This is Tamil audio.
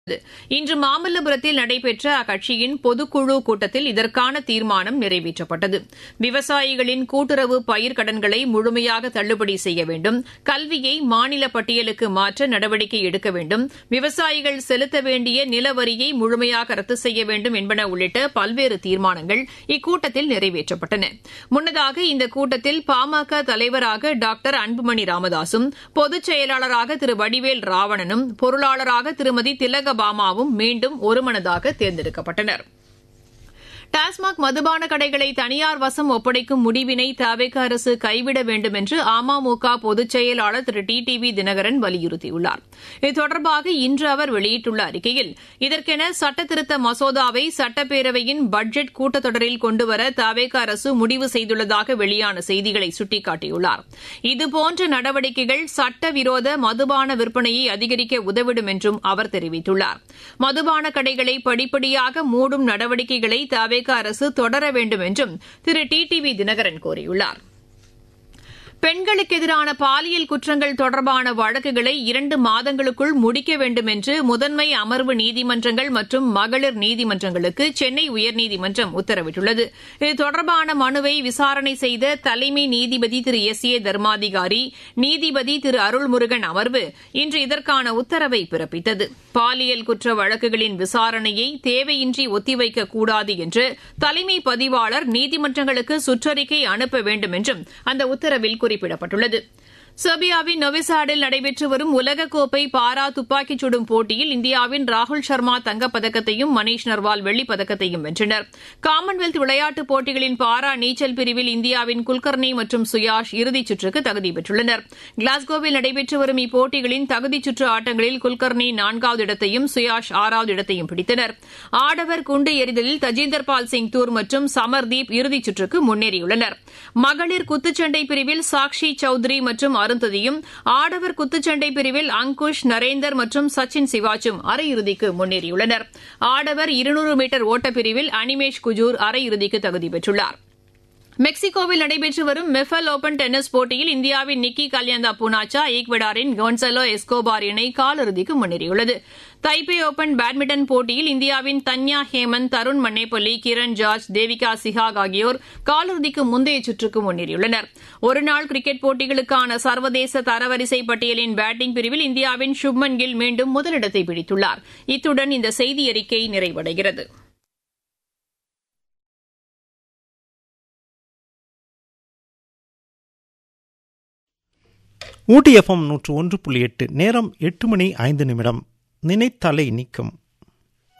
இன்று மாமல்லபுரத்தில் நடைபெற்ற அக்கட்சியின் பொதுக்குழு கூட்டத்தில் இதற்கான தீர்மானம் நிறைவேற்றப்பட்டது விவசாயிகளின் கூட்டுறவு பயிர்க்கடன்களை முழுமையாக தள்ளுபடி செய்ய வேண்டும் கல்வியை மாநில பட்டியலுக்கு மாற்ற நடவடிக்கை எடுக்க வேண்டும் விவசாயிகள் செலுத்த வேண்டிய நிலவரியை முழுமையாக ரத்து செய்ய வேண்டும் என்பன உள்ளிட்ட பல்வேறு தீர்மானங்கள் இக்கூட்டத்தில் நிறைவேற்றப்பட்டன முன்னதாக இந்த கூட்டத்தில் பாமக தலைவராக டாக்டர் அன்புமணி ராமதாசும் பொதுச் செயலாளராக திரு வடிவேல் ராவணனும் பொருளாளராக திருமதி திலக பாமாவும் மீண்டும் ஒருமனதாக தேர்ந்தெடுக்கப்பட்டனர் டாஸ்மாக் மதுபான கடைகளை தனியார் வசம் ஒப்படைக்கும் முடிவினை தவிக அரசு கைவிட வேண்டும் என்று அமமுக பொதுச் செயலாளர் திரு டி டி வி தினகரன் வலியுறுத்தியுள்ளார் இது தொடர்பாக இன்று அவர் வெளியிட்டுள்ள அறிக்கையில் இதற்கென சட்டத்திருத்த மசோதாவை சட்டப்பேரவையின் பட்ஜெட் கூட்டத்தொடரில் கொண்டுவர தவிக அரசு முடிவு செய்துள்ளதாக வெளியான செய்திகளை சுட்டிக்காட்டியுள்ளார் இதுபோன்ற நடவடிக்கைகள் சட்டவிரோத மதுபான விற்பனையை அதிகரிக்க உதவிடும் என்றும் அவர் தெரிவித்துள்ளார் மதுபான கடைகளை படிப்படியாக மூடும் நடவடிக்கைகளை தவிக அரசு தொடர வேண்டும் என்றும் திரு டி டி வி தினகரன் கூறியுள்ளார் பெண்களுக்கு எதிரான பாலியல் குற்றங்கள் தொடர்பான வழக்குகளை இரண்டு மாதங்களுக்குள் முடிக்க வேண்டும் என்று முதன்மை அமர்வு நீதிமன்றங்கள் மற்றும் மகளிர் நீதிமன்றங்களுக்கு சென்னை உயர்நீதிமன்றம் உத்தரவிட்டுள்ளது இது தொடர்பான மனுவை விசாரணை செய்த தலைமை நீதிபதி திரு எஸ் ஏ தர்மாதிகாரி நீதிபதி திரு அருள்முருகன் அமர்வு இன்று இதற்கான உத்தரவை பிறப்பித்தது பாலியல் குற்ற வழக்குகளின் விசாரணையை தேவையின்றி ஒத்திவைக்கக் கூடாது என்று தலைமை பதிவாளர் நீதிமன்றங்களுக்கு சுற்றறிக்கை அனுப்ப வேண்டும் என்றும் அந்த உத்தரவில் குறிப்பிடப்பட்டுள்ளது செர்பியாவின் நொவிசாடில் நடைபெற்று வரும் உலகக்கோப்பை பாரா துப்பாக்கிச் சுடும் போட்டியில் இந்தியாவின் ராகுல் சர்மா தங்கப்பதக்கத்தையும் மணீஷ் நர்வால் வெள்ளிப் பதக்கத்தையும் வென்றனர் காமன்வெல்த் விளையாட்டுப் போட்டிகளின் பாரா நீச்சல் பிரிவில் இந்தியாவின் குல்கர்னி மற்றும் சுயாஷ் இறுதிச் சுற்றுக்கு தகுதி பெற்றுள்ளனர் கிளாஸ்கோவில் நடைபெற்று வரும் இப்போட்டிகளின் தகுதிச் சுற்று ஆட்டங்களில் குல்கர்னி நான்காவது இடத்தையும் சுயாஷ் ஆறாவது இடத்தையும் பிடித்தனர் ஆடவர் குண்டு எறிதலில் தஜிந்தர் பால் சிங் தூர் மற்றும் சமர்தீப் இறுதிச் சுற்றுக்கு முன்னேறியுள்ளனர் மகளிர் குத்துச்சண்டை பிரிவில் சாக்ஷி சௌத்ரி மற்றும் அருந்ததியும் ஆடவர் குத்துச்சண்டை பிரிவில் அங்குஷ் நரேந்தர் மற்றும் சச்சின் சிவாச்சும் அரையிறுதிக்கு முன்னேறியுள்ளனர் ஆடவர் இருநூறு மீட்டர் ஓட்டப்பிரிவில் அனிமேஷ் குஜூர் அரையிறுதிக்கு தகுதி பெற்றுள்ளார் மெக்சிகோவில் நடைபெற்று வரும் மெஃபல் ஓபன் டென்னிஸ் போட்டியில் இந்தியாவின் நிக்கி கல்யாந்தா புனாச்சா ஈக்வடாரின் கோன்சலோ எஸ்கோபார் இணை காலிறுதிக்கு முன்னேறியுள்ளது தைபே ஓபன் பேட்மிண்டன் போட்டியில் இந்தியாவின் தன்யா ஹேமந்த் தருண் மன்னேப்பள்ளி கிரண் ஜார்ஜ் தேவிகா சிஹாக் ஆகியோர் காலிறுதிக்கு முந்தைய சுற்றுக்கு முன்னேறியுள்ளனர் ஒருநாள் கிரிக்கெட் போட்டிகளுக்கான சர்வதேச தரவரிசை பட்டியலின் பேட்டிங் பிரிவில் இந்தியாவின் சுப்மன் கில் மீண்டும் முதலிடத்தை பிடித்துள்ளார் இத்துடன் இந்த செய்தி அறிக்கை நிறைவடைகிறது ஊட்டி எஃப்எம் நூற்று ஒன்று புள்ளி எட்டு நேரம் எட்டு மணி ஐந்து நிமிடம் நினைத்தலை நீக்கும்